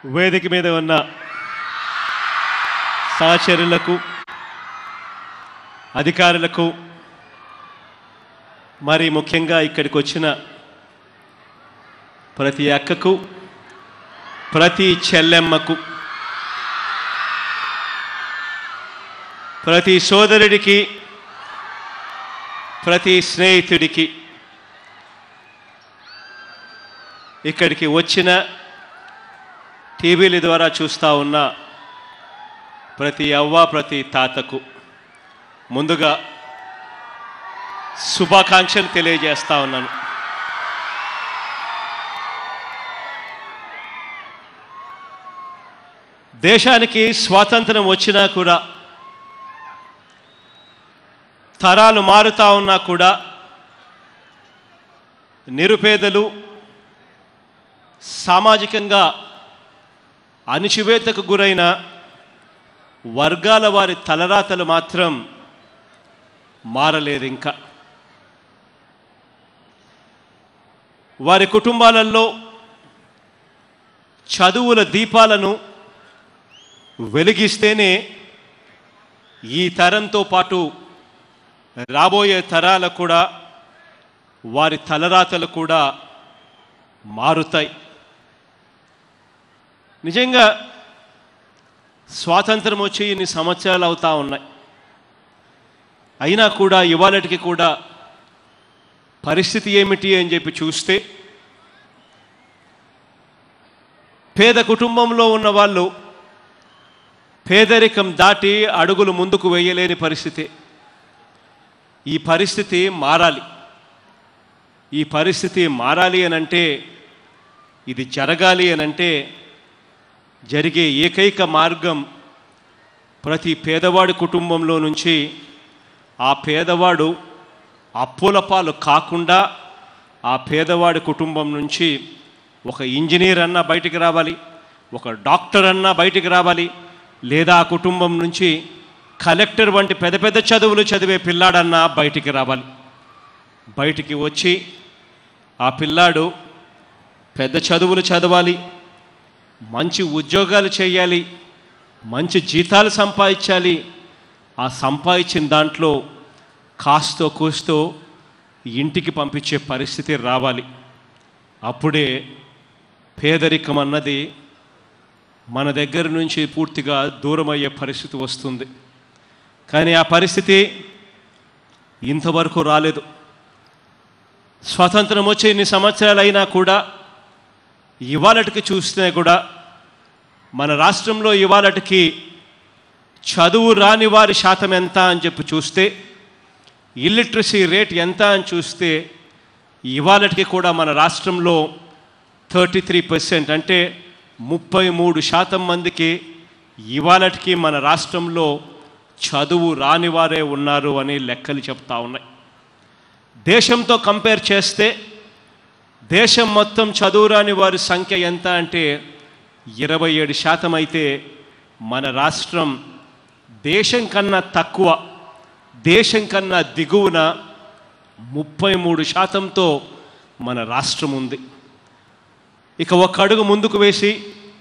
వేదిక మీద ఉన్న సహచరులకు అధికారులకు మరి ముఖ్యంగా ఇక్కడికి వచ్చిన ప్రతి అక్కకు ప్రతి చెల్లెమ్మకు ప్రతి సోదరుడికి ప్రతి స్నేహితుడికి ఇక్కడికి వచ్చిన టీవీల ద్వారా చూస్తూ ఉన్న ప్రతి అవ్వ ప్రతి తాతకు ముందుగా శుభాకాంక్షలు తెలియజేస్తా ఉన్నాను దేశానికి స్వాతంత్రం వచ్చినా కూడా తరాలు మారుతా ఉన్నా కూడా నిరుపేదలు సామాజికంగా అణిచివేతకు గురైన వర్గాల వారి తలరాతలు మాత్రం మారలేదు ఇంకా వారి కుటుంబాలలో చదువుల దీపాలను వెలిగిస్తేనే ఈ తరంతో పాటు రాబోయే తరాలకు కూడా వారి తలరాతలు కూడా మారుతాయి నిజంగా స్వాతంత్రం వచ్చి ఇన్ని సంవత్సరాలు అవుతా ఉన్నాయి అయినా కూడా ఇవాళటికి కూడా పరిస్థితి ఏమిటి అని చెప్పి చూస్తే పేద కుటుంబంలో ఉన్న వాళ్ళు పేదరికం దాటి అడుగులు ముందుకు వేయలేని పరిస్థితి ఈ పరిస్థితి మారాలి ఈ పరిస్థితి మారాలి అనంటే ఇది జరగాలి అనంటే జరిగే ఏకైక మార్గం ప్రతి పేదవాడి కుటుంబంలో నుంచి ఆ పేదవాడు అప్పుల పాలు కాకుండా ఆ పేదవాడి కుటుంబం నుంచి ఒక ఇంజనీర్ అన్నా బయటికి రావాలి ఒక డాక్టర్ అన్నా బయటికి రావాలి లేదా ఆ కుటుంబం నుంచి కలెక్టర్ వంటి పెద్ద పెద్ద చదువులు చదివే పిల్లాడన్నా బయటికి రావాలి బయటికి వచ్చి ఆ పిల్లాడు పెద్ద చదువులు చదవాలి మంచి ఉద్యోగాలు చేయాలి మంచి జీతాలు సంపాదించాలి ఆ సంపాదించిన దాంట్లో కాస్తో కూస్తో ఇంటికి పంపించే పరిస్థితి రావాలి అప్పుడే పేదరికం అన్నది మన దగ్గర నుంచి పూర్తిగా దూరం అయ్యే పరిస్థితి వస్తుంది కానీ ఆ పరిస్థితి ఇంతవరకు రాలేదు స్వాతంత్రం వచ్చే ఇన్ని సంవత్సరాలైనా కూడా ఇవాళటికి చూస్తే కూడా మన రాష్ట్రంలో ఇవాళటికి చదువు రాని వారి శాతం ఎంత అని చెప్పి చూస్తే ఇల్లిటరసీ రేట్ ఎంత అని చూస్తే ఇవాళటికి కూడా మన రాష్ట్రంలో థర్టీ త్రీ పర్సెంట్ అంటే ముప్పై మూడు శాతం మందికి ఇవాళటికి మన రాష్ట్రంలో చదువు రాని వారే ఉన్నారు అని లెక్కలు చెప్తా ఉన్నాయి దేశంతో కంపేర్ చేస్తే దేశం మొత్తం చదువురాని వారి సంఖ్య ఎంత అంటే ఇరవై ఏడు శాతం అయితే మన రాష్ట్రం దేశం కన్నా తక్కువ దేశం కన్నా దిగువన ముప్పై మూడు శాతంతో మన రాష్ట్రం ఉంది ఇక ఒక అడుగు ముందుకు వేసి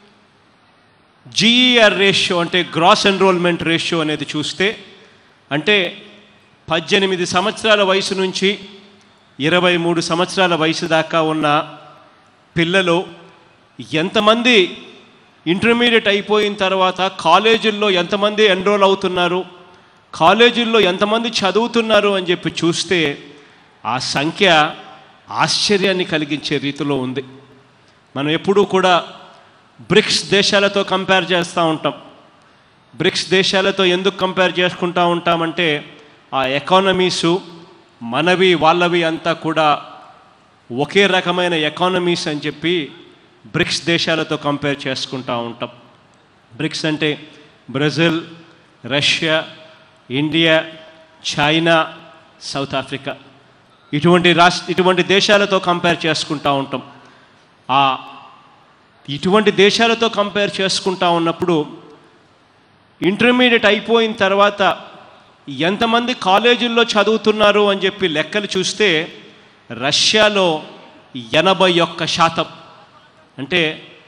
జీఈఆర్ రేషియో అంటే గ్రాస్ ఎన్రోల్మెంట్ రేషియో అనేది చూస్తే అంటే పద్దెనిమిది సంవత్సరాల వయసు నుంచి ఇరవై మూడు సంవత్సరాల వయసు దాకా ఉన్న పిల్లలు ఎంతమంది ఇంటర్మీడియట్ అయిపోయిన తర్వాత కాలేజీల్లో ఎంతమంది ఎన్రోల్ అవుతున్నారు కాలేజీల్లో ఎంతమంది చదువుతున్నారు అని చెప్పి చూస్తే ఆ సంఖ్య ఆశ్చర్యాన్ని కలిగించే రీతిలో ఉంది మనం ఎప్పుడూ కూడా బ్రిక్స్ దేశాలతో కంపేర్ చేస్తూ ఉంటాం బ్రిక్స్ దేశాలతో ఎందుకు కంపేర్ చేసుకుంటూ ఉంటామంటే ఆ ఎకానమీసు మనవి వాళ్ళవి అంతా కూడా ఒకే రకమైన ఎకానమీస్ అని చెప్పి బ్రిక్స్ దేశాలతో కంపేర్ చేసుకుంటూ ఉంటాం బ్రిక్స్ అంటే Brazil Russia India China South Africa ఇటువంటి రాష్ట్ర ఇటువంటి దేశాలతో కంపేర్ చేసుకుంటూ ఉంటాం ఆ ఇటువంటి దేశాలతో కంపేర్ చేసుకుంటా ఉన్నప్పుడు ఇంటర్మీడియట్ అయిపోయిన తర్వాత ఎంతమంది కాలేజీల్లో చదువుతున్నారు అని చెప్పి లెక్కలు చూస్తే రష్యాలో ఎనభై ఒక్క శాతం అంటే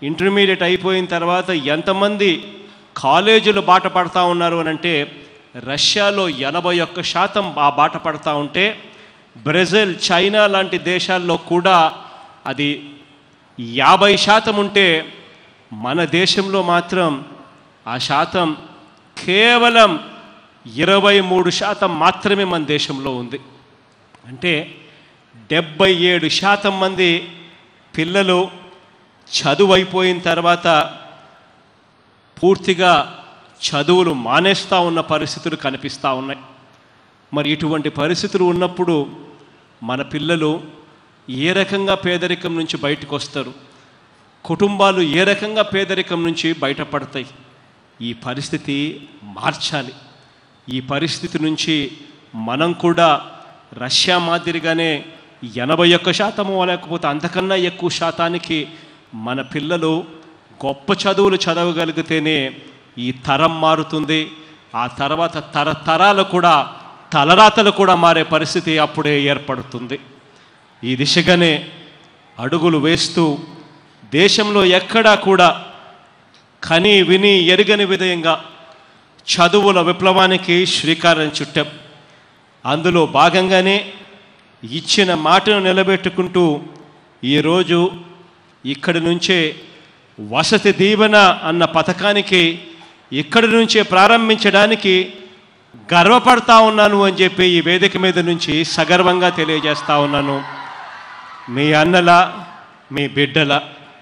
ఇంటర్మీడియట్ అయిపోయిన తర్వాత ఎంతమంది కాలేజీలు బాట పడతా ఉన్నారు అని అంటే రష్యాలో ఎనభై ఒక్క శాతం ఆ బాట పడతా ఉంటే బ్రెజిల్ చైనా లాంటి దేశాల్లో కూడా అది యాభై శాతం ఉంటే మన దేశంలో మాత్రం ఆ శాతం కేవలం ఇరవై మూడు శాతం మాత్రమే మన దేశంలో ఉంది అంటే డెబ్బై ఏడు శాతం మంది పిల్లలు చదువు అయిపోయిన తర్వాత పూర్తిగా చదువులు మానేస్తూ ఉన్న పరిస్థితులు కనిపిస్తూ ఉన్నాయి మరి ఇటువంటి పరిస్థితులు ఉన్నప్పుడు మన పిల్లలు ఏ రకంగా పేదరికం నుంచి బయటకు వస్తారు కుటుంబాలు ఏ రకంగా పేదరికం నుంచి బయటపడతాయి ఈ పరిస్థితి మార్చాలి ఈ పరిస్థితి నుంచి మనం కూడా రష్యా మాదిరిగానే ఎనభై ఒక్క శాతము లేకపోతే అంతకన్నా ఎక్కువ శాతానికి మన పిల్లలు గొప్ప చదువులు చదవగలిగితేనే ఈ తరం మారుతుంది ఆ తర్వాత తరతరాలు కూడా తలరాతలు కూడా మారే పరిస్థితి అప్పుడే ఏర్పడుతుంది ఈ దిశగానే అడుగులు వేస్తూ దేశంలో ఎక్కడా కూడా కని విని ఎరుగని విధంగా చదువుల విప్లవానికి శ్రీకారం చుట్టాం అందులో భాగంగానే ఇచ్చిన మాటను నిలబెట్టుకుంటూ ఈరోజు ఇక్కడి నుంచే వసతి దీవెన అన్న పథకానికి ఇక్కడి నుంచే ప్రారంభించడానికి గర్వపడతా ఉన్నాను అని చెప్పి ఈ వేదిక మీద నుంచి సగర్వంగా తెలియజేస్తా ఉన్నాను మీ అన్నల మీ బిడ్డల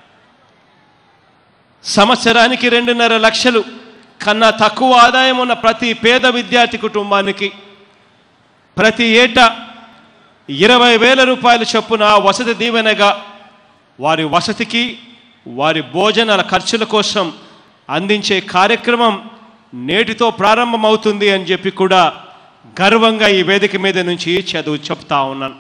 సంవత్సరానికి రెండున్నర లక్షలు కన్నా తక్కువ ఆదాయం ఉన్న ప్రతి పేద విద్యార్థి కుటుంబానికి ప్రతి ఏటా ఇరవై వేల రూపాయల చొప్పున వసతి దీవెనగా వారి వసతికి వారి భోజనాల ఖర్చుల కోసం అందించే కార్యక్రమం నేటితో ప్రారంభమవుతుంది అని చెప్పి కూడా గర్వంగా ఈ వేదిక మీద నుంచి చదువు చెప్తా ఉన్నాను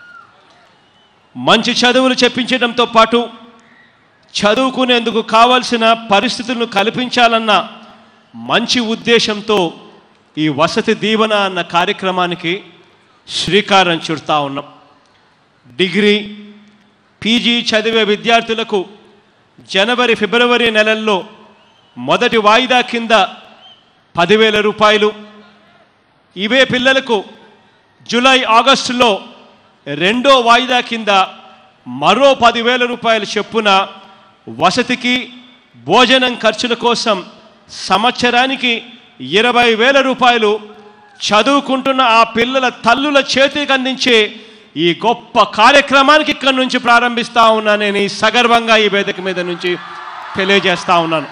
మంచి చదువులు చెప్పించడంతో పాటు చదువుకునేందుకు కావలసిన పరిస్థితులను కల్పించాలన్న మంచి ఉద్దేశంతో ఈ వసతి దీవెన అన్న కార్యక్రమానికి శ్రీకారం చుడతా ఉన్నాం డిగ్రీ పీజీ చదివే విద్యార్థులకు జనవరి ఫిబ్రవరి నెలల్లో మొదటి వాయిదా కింద పదివేల రూపాయలు ఇవే పిల్లలకు జూలై ఆగస్టులో రెండో వాయిదా కింద మరో పదివేల రూపాయల చొప్పున వసతికి భోజనం ఖర్చుల కోసం సంవత్సరానికి ఇరవై వేల రూపాయలు చదువుకుంటున్న ఆ పిల్లల తల్లుల చేతికి అందించే ఈ గొప్ప కార్యక్రమానికి ఇక్కడి నుంచి ప్రారంభిస్తా ఉన్నాను నేను ఈ సగర్వంగా ఈ వేదిక మీద నుంచి తెలియజేస్తా ఉన్నాను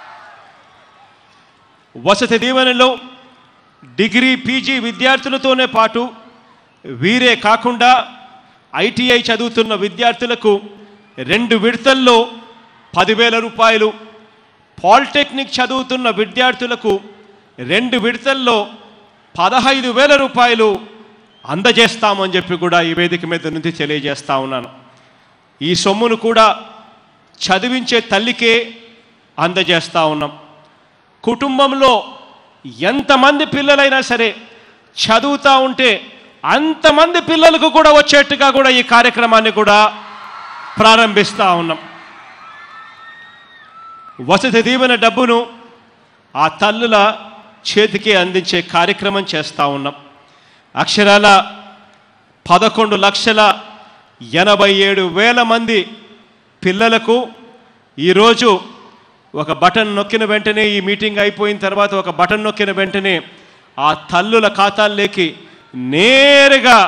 వసతి దీవెనలో డిగ్రీ పీజీ విద్యార్థులతోనే పాటు వీరే కాకుండా ఐటీఐ చదువుతున్న విద్యార్థులకు రెండు విడతల్లో పదివేల రూపాయలు పాలిటెక్నిక్ చదువుతున్న విద్యార్థులకు రెండు విడతల్లో పదహైదు వేల రూపాయలు అందజేస్తామని చెప్పి కూడా ఈ వేదిక మీద నుంచి తెలియజేస్తా ఉన్నాను ఈ సొమ్మును కూడా చదివించే తల్లికే అందజేస్తా ఉన్నాం కుటుంబంలో ఎంతమంది పిల్లలైనా సరే చదువుతూ ఉంటే అంతమంది పిల్లలకు కూడా వచ్చేట్టుగా కూడా ఈ కార్యక్రమాన్ని కూడా ప్రారంభిస్తూ ఉన్నాం వసతి దీవెన డబ్బును ఆ తల్లుల చేతికి అందించే కార్యక్రమం చేస్తూ ఉన్నాం అక్షరాల పదకొండు లక్షల ఎనభై ఏడు వేల మంది పిల్లలకు ఈరోజు ఒక బటన్ నొక్కిన వెంటనే ఈ మీటింగ్ అయిపోయిన తర్వాత ఒక బటన్ నొక్కిన వెంటనే ఆ తల్లుల ఖాతాల్లోకి నేరుగా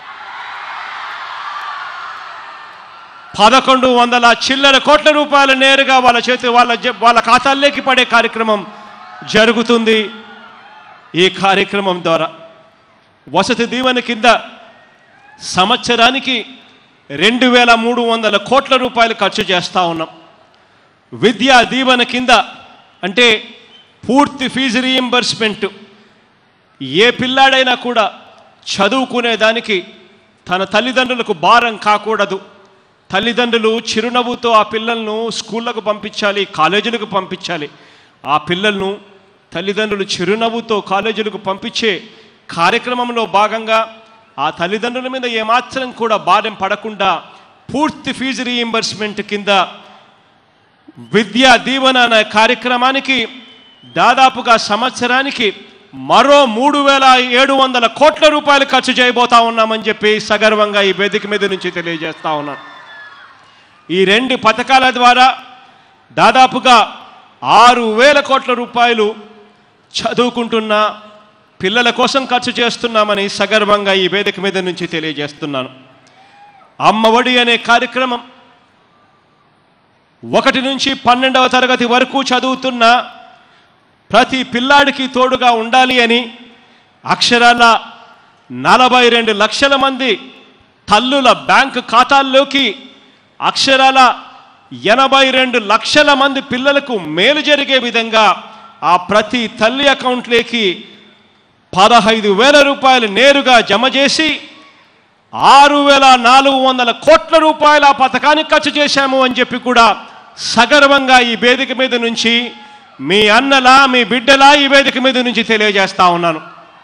పదకొండు వందల చిల్లర కోట్ల రూపాయలు నేరుగా వాళ్ళ చేతి వాళ్ళ జే- వాళ్ళ ఖాతాల్లోకి పడే కార్యక్రమం జరుగుతుంది ఈ కార్యక్రమం ద్వారా వసతి దీవెన కింద సంవత్సరానికి రెండు వేల మూడు వందల కోట్ల రూపాయలు ఖర్చు చేస్తూ ఉన్నాం విద్యా దీవెన కింద అంటే పూర్తి ఫీజు రీయింబర్స్మెంట్ ఏ పిల్లాడైనా కూడా చదువుకునే దానికి తన తల్లిదండ్రులకు భారం కాకూడదు తల్లిదండ్రులు చిరునవ్వుతో ఆ పిల్లలను స్కూళ్ళకు పంపించాలి కాలేజీలకు పంపించాలి ఆ పిల్లలను తల్లిదండ్రులు చిరునవ్వుతో కాలేజీలకు పంపించే కార్యక్రమంలో భాగంగా ఆ తల్లిదండ్రుల మీద ఏమాత్రం కూడా భారం పడకుండా పూర్తి ఫీజు రీయింబర్స్మెంట్ కింద విద్యా దీవెన అనే కార్యక్రమానికి దాదాపుగా సంవత్సరానికి మరో మూడు వేల ఏడు వందల కోట్ల రూపాయలు ఖర్చు చేయబోతా ఉన్నామని చెప్పి సగర్వంగా ఈ వేదిక మీద నుంచి తెలియజేస్తా ఉన్నాను ఈ రెండు పథకాల ద్వారా దాదాపుగా ఆరు వేల కోట్ల రూపాయలు చదువుకుంటున్న పిల్లల కోసం ఖర్చు చేస్తున్నామని సగర్వంగా ఈ వేదిక మీద నుంచి తెలియజేస్తున్నాను అమ్మఒడి అనే కార్యక్రమం ఒకటి నుంచి పన్నెండవ తరగతి వరకు చదువుతున్న ప్రతి పిల్లాడికి తోడుగా ఉండాలి అని అక్షరాల నలభై రెండు లక్షల మంది తల్లుల బ్యాంకు ఖాతాల్లోకి అక్షరాల ఎనభై రెండు లక్షల మంది పిల్లలకు మేలు జరిగే విధంగా ఆ ప్రతి తల్లి అకౌంట్లోకి పదహైదు వేల రూపాయలు నేరుగా జమ చేసి ఆరు వేల నాలుగు వందల కోట్ల రూపాయల ఆ పథకానికి ఖర్చు చేశాము అని చెప్పి కూడా సగర్వంగా ఈ వేదిక మీద నుంచి మీ అన్నలా మీ బిడ్డలా ఈ వేదిక మీద నుంచి తెలియజేస్తా ఉన్నాను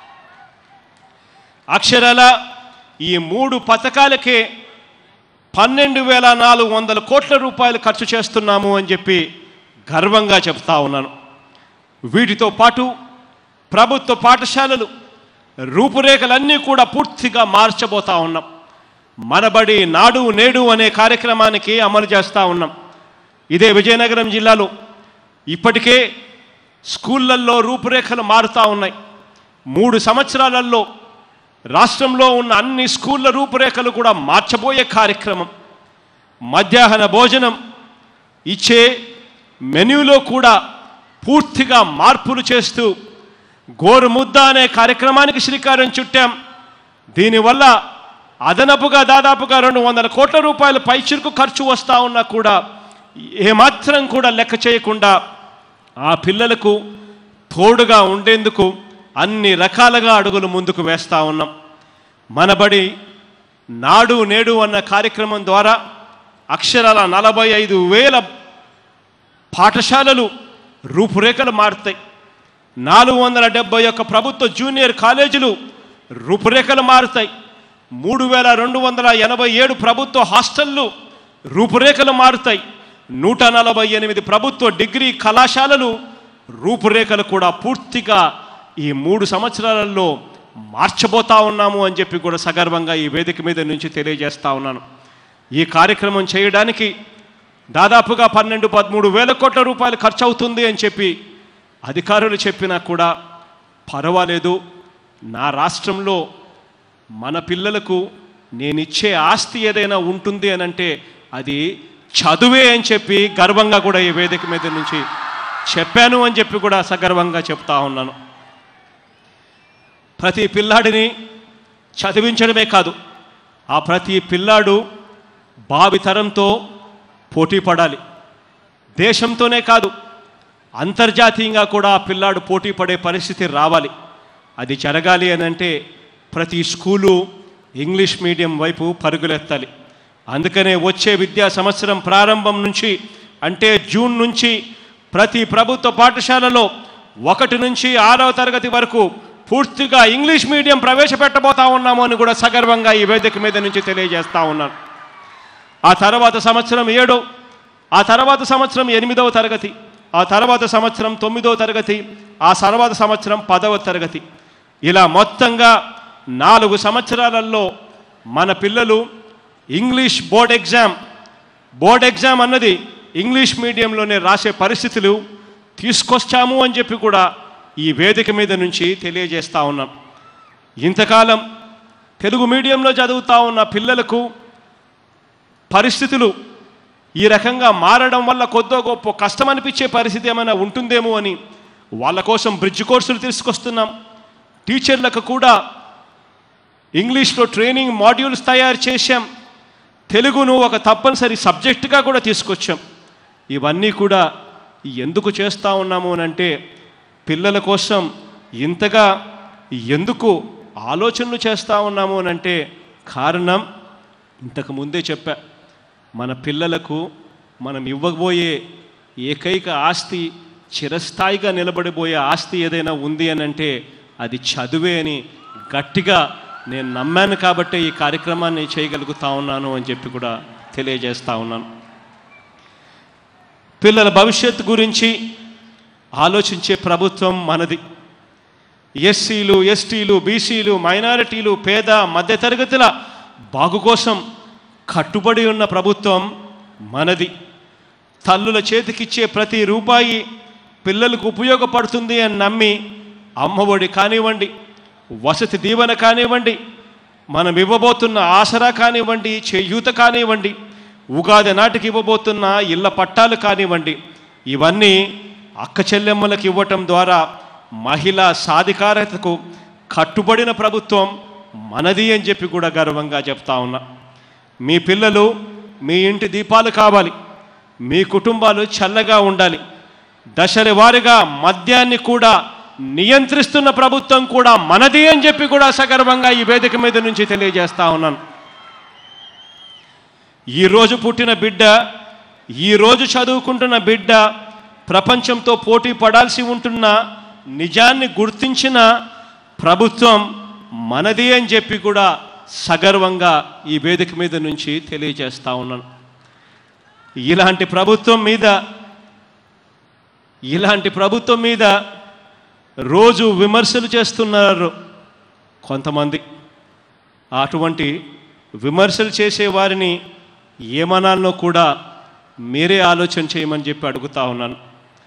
అక్షరాల ఈ మూడు పథకాలకే పన్నెండు వేల నాలుగు వందల కోట్ల రూపాయలు ఖర్చు చేస్తున్నాము అని చెప్పి గర్వంగా చెప్తా ఉన్నాను వీటితో పాటు ప్రభుత్వ పాఠశాలలు రూపురేఖలన్నీ కూడా పూర్తిగా మార్చబోతా ఉన్నాం మనబడి నాడు నేడు అనే కార్యక్రమానికి అమలు చేస్తూ ఉన్నాం ఇదే విజయనగరం జిల్లాలో ఇప్పటికే స్కూళ్ళల్లో రూపురేఖలు మారుతూ ఉన్నాయి మూడు సంవత్సరాలలో రాష్ట్రంలో ఉన్న అన్ని స్కూళ్ళ రూపురేఖలు కూడా మార్చబోయే కార్యక్రమం మధ్యాహ్న భోజనం ఇచ్చే మెన్యూలో కూడా పూర్తిగా మార్పులు చేస్తూ గోరుముద్ద అనే కార్యక్రమానికి శ్రీకారం చుట్టాం దీనివల్ల అదనపుగా దాదాపుగా రెండు వందల కోట్ల రూపాయల పైచిరుకు ఖర్చు వస్తూ ఉన్నా కూడా ఏమాత్రం కూడా లెక్క చేయకుండా ఆ పిల్లలకు తోడుగా ఉండేందుకు అన్ని రకాలుగా అడుగులు ముందుకు వేస్తూ ఉన్నాం మనబడి నాడు నేడు అన్న కార్యక్రమం ద్వారా అక్షరాల నలభై ఐదు వేల పాఠశాలలు రూపురేఖలు మారుతాయి నాలుగు వందల డెబ్బై ఒక్క ప్రభుత్వ జూనియర్ కాలేజీలు రూపురేఖలు మారుతాయి మూడు వేల రెండు వందల ఎనభై ఏడు ప్రభుత్వ హాస్టళ్ళు రూపురేఖలు మారుతాయి నూట నలభై ఎనిమిది ప్రభుత్వ డిగ్రీ కళాశాలలు రూపురేఖలు కూడా పూర్తిగా ఈ మూడు సంవత్సరాలలో మార్చబోతా ఉన్నాము అని చెప్పి కూడా సగర్వంగా ఈ వేదిక మీద నుంచి తెలియజేస్తా ఉన్నాను ఈ కార్యక్రమం చేయడానికి దాదాపుగా పన్నెండు పదమూడు వేల కోట్ల రూపాయలు ఖర్చు అవుతుంది అని చెప్పి అధికారులు చెప్పినా కూడా పర్వాలేదు నా రాష్ట్రంలో మన పిల్లలకు నేనిచ్చే ఆస్తి ఏదైనా ఉంటుంది అని అంటే అది చదువే అని చెప్పి గర్వంగా కూడా ఈ వేదిక మీద నుంచి చెప్పాను అని చెప్పి కూడా సగర్వంగా చెప్తా ఉన్నాను ప్రతి పిల్లాడిని చదివించడమే కాదు ఆ ప్రతి పిల్లాడు భావితరంతో పోటీ పడాలి దేశంతోనే కాదు అంతర్జాతీయంగా కూడా ఆ పిల్లాడు పోటీ పడే పరిస్థితి రావాలి అది జరగాలి అని అంటే ప్రతి స్కూలు ఇంగ్లీష్ మీడియం వైపు పరుగులెత్తాలి అందుకనే వచ్చే విద్యా సంవత్సరం ప్రారంభం నుంచి అంటే జూన్ నుంచి ప్రతి ప్రభుత్వ పాఠశాలలో ఒకటి నుంచి ఆరవ తరగతి వరకు పూర్తిగా ఇంగ్లీష్ మీడియం ప్రవేశపెట్టబోతా ఉన్నాము అని కూడా సగర్వంగా ఈ వేదిక మీద నుంచి తెలియజేస్తా ఉన్నాను ఆ తర్వాత సంవత్సరం ఏడో ఆ తర్వాత సంవత్సరం ఎనిమిదవ తరగతి ఆ తర్వాత సంవత్సరం తొమ్మిదవ తరగతి ఆ తర్వాత సంవత్సరం పదవ తరగతి ఇలా మొత్తంగా నాలుగు సంవత్సరాలలో మన పిల్లలు English board exam board exam అన్నది ఇంగ్లీష్ మీడియంలోనే రాసే పరిస్థితులు తీసుకొచ్చాము అని చెప్పి కూడా ఈ వేదిక మీద నుంచి తెలియజేస్తా ఉన్నాం ఇంతకాలం తెలుగు మీడియంలో చదువుతా ఉన్న పిల్లలకు పరిస్థితులు ఈ రకంగా మారడం వల్ల కొద్దో గొప్ప కష్టం అనిపించే పరిస్థితి ఏమైనా ఉంటుందేమో అని వాళ్ళ కోసం బ్రిడ్జ్ కోర్సులు తీసుకొస్తున్నాం టీచర్లకు కూడా ఇంగ్లీష్లో ట్రైనింగ్ మాడ్యూల్స్ తయారు చేశాం తెలుగును ఒక తప్పనిసరి సబ్జెక్టుగా కూడా తీసుకొచ్చాం ఇవన్నీ కూడా ఎందుకు చేస్తూ ఉన్నాము అని అంటే పిల్లల కోసం ఇంతగా ఎందుకు ఆలోచనలు చేస్తూ ఉన్నాము అని అంటే కారణం ఇంతకు ముందే చెప్పా మన పిల్లలకు మనం ఇవ్వబోయే ఏకైక ఆస్తి చిరస్థాయిగా నిలబడిపోయే ఆస్తి ఏదైనా ఉంది అని అంటే అది చదువే అని గట్టిగా నేను నమ్మాను కాబట్టే ఈ కార్యక్రమాన్ని చేయగలుగుతా ఉన్నాను అని చెప్పి కూడా తెలియజేస్తా ఉన్నాను పిల్లల భవిష్యత్తు గురించి ఆలోచించే ప్రభుత్వం మనది ఎస్సీలు ఎస్టీలు బీసీలు మైనారిటీలు పేద మధ్యతరగతుల బాగు కోసం కట్టుబడి ఉన్న ప్రభుత్వం మనది తల్లుల చేతికిచ్చే ప్రతి రూపాయి పిల్లలకు ఉపయోగపడుతుంది అని నమ్మి అమ్మఒడి కానివ్వండి వసతి దీవెన కానివ్వండి మనం ఇవ్వబోతున్న ఆసరా కానివ్వండి చేయూత కానివ్వండి ఉగాది నాటికి ఇవ్వబోతున్న ఇళ్ళ పట్టాలు కానివ్వండి ఇవన్నీ అక్క చెల్లెమ్మలకు ఇవ్వటం ద్వారా మహిళా సాధికారతకు కట్టుబడిన ప్రభుత్వం మనది అని చెప్పి కూడా గర్వంగా చెప్తా ఉన్నా మీ పిల్లలు మీ ఇంటి దీపాలు కావాలి మీ కుటుంబాలు చల్లగా ఉండాలి దశల వారీగా మద్యాన్ని కూడా నియంత్రిస్తున్న ప్రభుత్వం కూడా మనది అని చెప్పి కూడా సగర్వంగా ఈ వేదిక మీద నుంచి తెలియజేస్తా ఉన్నాను ఈరోజు పుట్టిన బిడ్డ ఈరోజు చదువుకుంటున్న బిడ్డ ప్రపంచంతో పోటీ పడాల్సి ఉంటున్న నిజాన్ని గుర్తించిన ప్రభుత్వం మనది అని చెప్పి కూడా సగర్వంగా ఈ వేదిక మీద నుంచి తెలియజేస్తా ఉన్నాను ఇలాంటి ప్రభుత్వం మీద ఇలాంటి ప్రభుత్వం మీద రోజు విమర్శలు చేస్తున్నారు కొంతమంది అటువంటి విమర్శలు చేసే వారిని ఏమనాలో కూడా మీరే ఆలోచన చేయమని చెప్పి అడుగుతా ఉన్నాను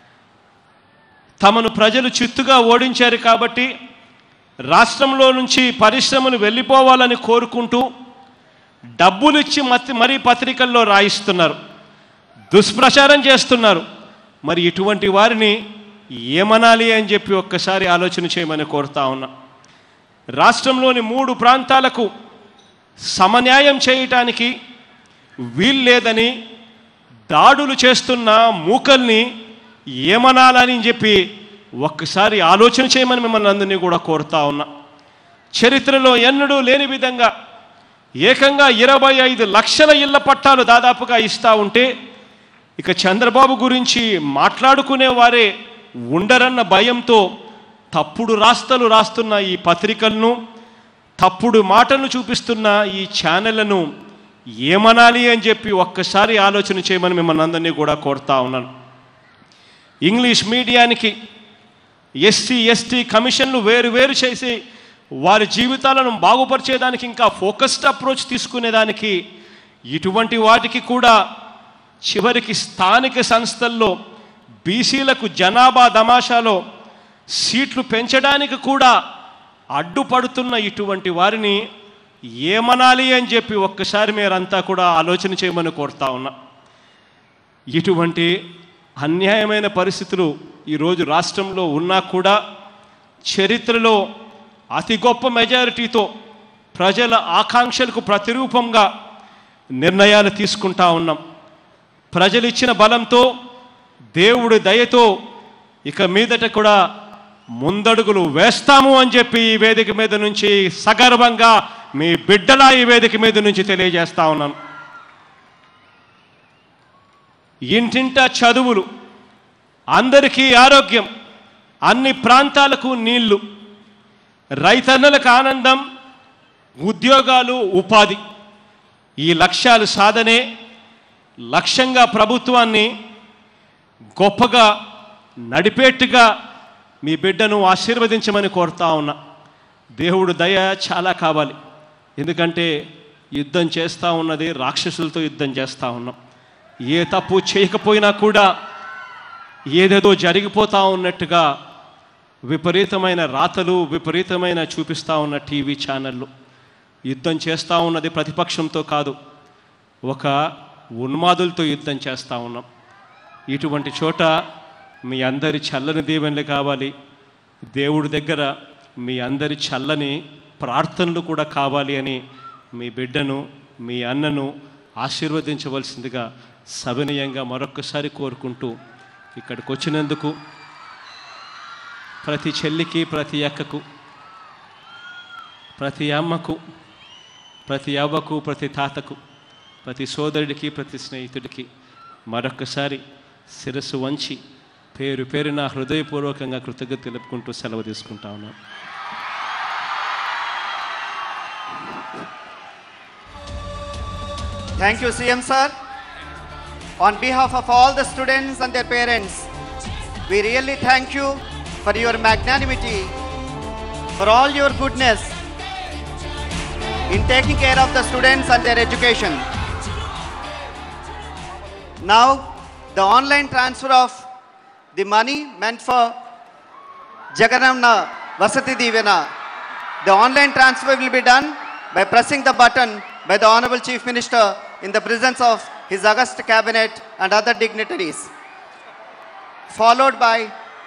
తమను ప్రజలు చిత్తుగా ఓడించారు కాబట్టి రాష్ట్రంలో నుంచి పరిశ్రమలు వెళ్ళిపోవాలని కోరుకుంటూ డబ్బులు ఇచ్చి మతి మరీ పత్రికల్లో రాయిస్తున్నారు దుష్ప్రచారం చేస్తున్నారు మరి ఇటువంటి వారిని ఏమనాలి అని చెప్పి ఒక్కసారి ఆలోచన చేయమని కోరుతా ఉన్నా రాష్ట్రంలోని మూడు ప్రాంతాలకు సమన్యాయం చేయటానికి వీల్లేదని దాడులు చేస్తున్న మూకల్ని ఏమనాలని చెప్పి ఒక్కసారి ఆలోచన చేయమని మిమ్మల్ని అందరినీ కూడా కోరుతా ఉన్నా చరిత్రలో ఎన్నడూ లేని విధంగా ఏకంగా ఇరవై ఐదు లక్షల ఇళ్ల పట్టాలు దాదాపుగా ఇస్తా ఉంటే ఇక చంద్రబాబు గురించి మాట్లాడుకునే వారే ఉండరన్న భయంతో తప్పుడు రాస్తలు రాస్తున్న ఈ పత్రికలను తప్పుడు మాటలను చూపిస్తున్న ఈ ఛానళ్లను ఏమనాలి అని చెప్పి ఒక్కసారి ఆలోచన చేయమని మిమ్మల్ని అందరినీ కూడా కోరుతా ఉన్నాను ఇంగ్లీష్ మీడియానికి ఎస్సీ ఎస్టీ కమిషన్లు వేరు వేరు చేసి వారి జీవితాలను బాగుపరిచేదానికి ఇంకా ఫోకస్డ్ అప్రోచ్ తీసుకునేదానికి ఇటువంటి వాటికి కూడా చివరికి స్థానిక సంస్థల్లో బీసీలకు జనాభా దమాషాలో సీట్లు పెంచడానికి కూడా అడ్డుపడుతున్న ఇటువంటి వారిని ఏమనాలి అని చెప్పి ఒక్కసారి మీరంతా కూడా ఆలోచన చేయమని కోరుతా ఉన్నా ఇటువంటి అన్యాయమైన పరిస్థితులు ఈరోజు రాష్ట్రంలో ఉన్నా కూడా చరిత్రలో అతి గొప్ప మెజారిటీతో ప్రజల ఆకాంక్షలకు ప్రతిరూపంగా నిర్ణయాలు తీసుకుంటా ఉన్నాం ప్రజలు ఇచ్చిన బలంతో దేవుడి దయతో ఇక మీదట కూడా ముందడుగులు వేస్తాము అని చెప్పి ఈ వేదిక మీద నుంచి సగర్వంగా మీ బిడ్డలా ఈ వేదిక మీద నుంచి తెలియజేస్తా ఉన్నాను ఇంటింటా చదువులు అందరికీ ఆరోగ్యం అన్ని ప్రాంతాలకు నీళ్లు రైతన్నలకు ఆనందం ఉద్యోగాలు ఉపాధి ఈ లక్ష్యాలు సాధనే లక్ష్యంగా ప్రభుత్వాన్ని గొప్పగా నడిపేట్టుగా మీ బిడ్డను ఆశీర్వదించమని కోరుతా ఉన్నా దేవుడు దయ చాలా కావాలి ఎందుకంటే యుద్ధం చేస్తూ ఉన్నది రాక్షసులతో యుద్ధం చేస్తూ ఉన్నాం ఏ తప్పు చేయకపోయినా కూడా ఏదేదో జరిగిపోతూ ఉన్నట్టుగా విపరీతమైన రాతలు విపరీతమైన చూపిస్తూ ఉన్న టీవీ ఛానళ్ళు యుద్ధం చేస్తూ ఉన్నది ప్రతిపక్షంతో కాదు ఒక ఉన్మాదులతో యుద్ధం చేస్తూ ఉన్నాం ఇటువంటి చోట మీ అందరి చల్లని దీవెనలు కావాలి దేవుడి దగ్గర మీ అందరి చల్లని ప్రార్థనలు కూడా కావాలి అని మీ బిడ్డను మీ అన్నను ఆశీర్వదించవలసిందిగా సవినయంగా మరొక్కసారి కోరుకుంటూ ఇక్కడికి వచ్చినందుకు ప్రతి చెల్లికి ప్రతి అక్కకు ప్రతి అమ్మకు ప్రతి అవ్వకు ప్రతి తాతకు ప్రతి సోదరుడికి ప్రతి స్నేహితుడికి మరొకసారి శిరస్సు వంచి పేరు పేరున హృదయపూర్వకంగా కృతజ్ఞత తెలుపుకుంటూ సెలవు తీసుకుంటా ఉన్నాను thank you CM sir On behalf of all the students and their parents, we really thank you for your magnanimity, for all your goodness in taking care of the students and their education. Now, the online transfer of the money meant for Jagannath Vasati Divina. The online transfer will be done by pressing the button by the Honorable Chief Minister in the presence of his august cabinet and other dignitaries. Followed by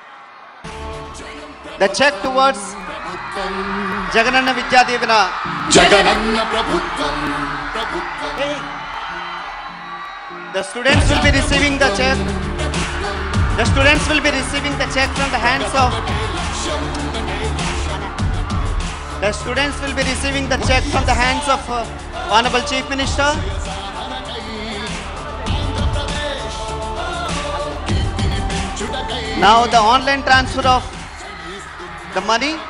the check towards Jagannath Vidya Divina. Jagananna ప్రభుత్వం ప్రభుత్వం The students will be receiving the check. The students will be receiving the check from the hands of. The students will be receiving the check from the hands of uh, Honorable Chief Minister. Now the online transfer of the money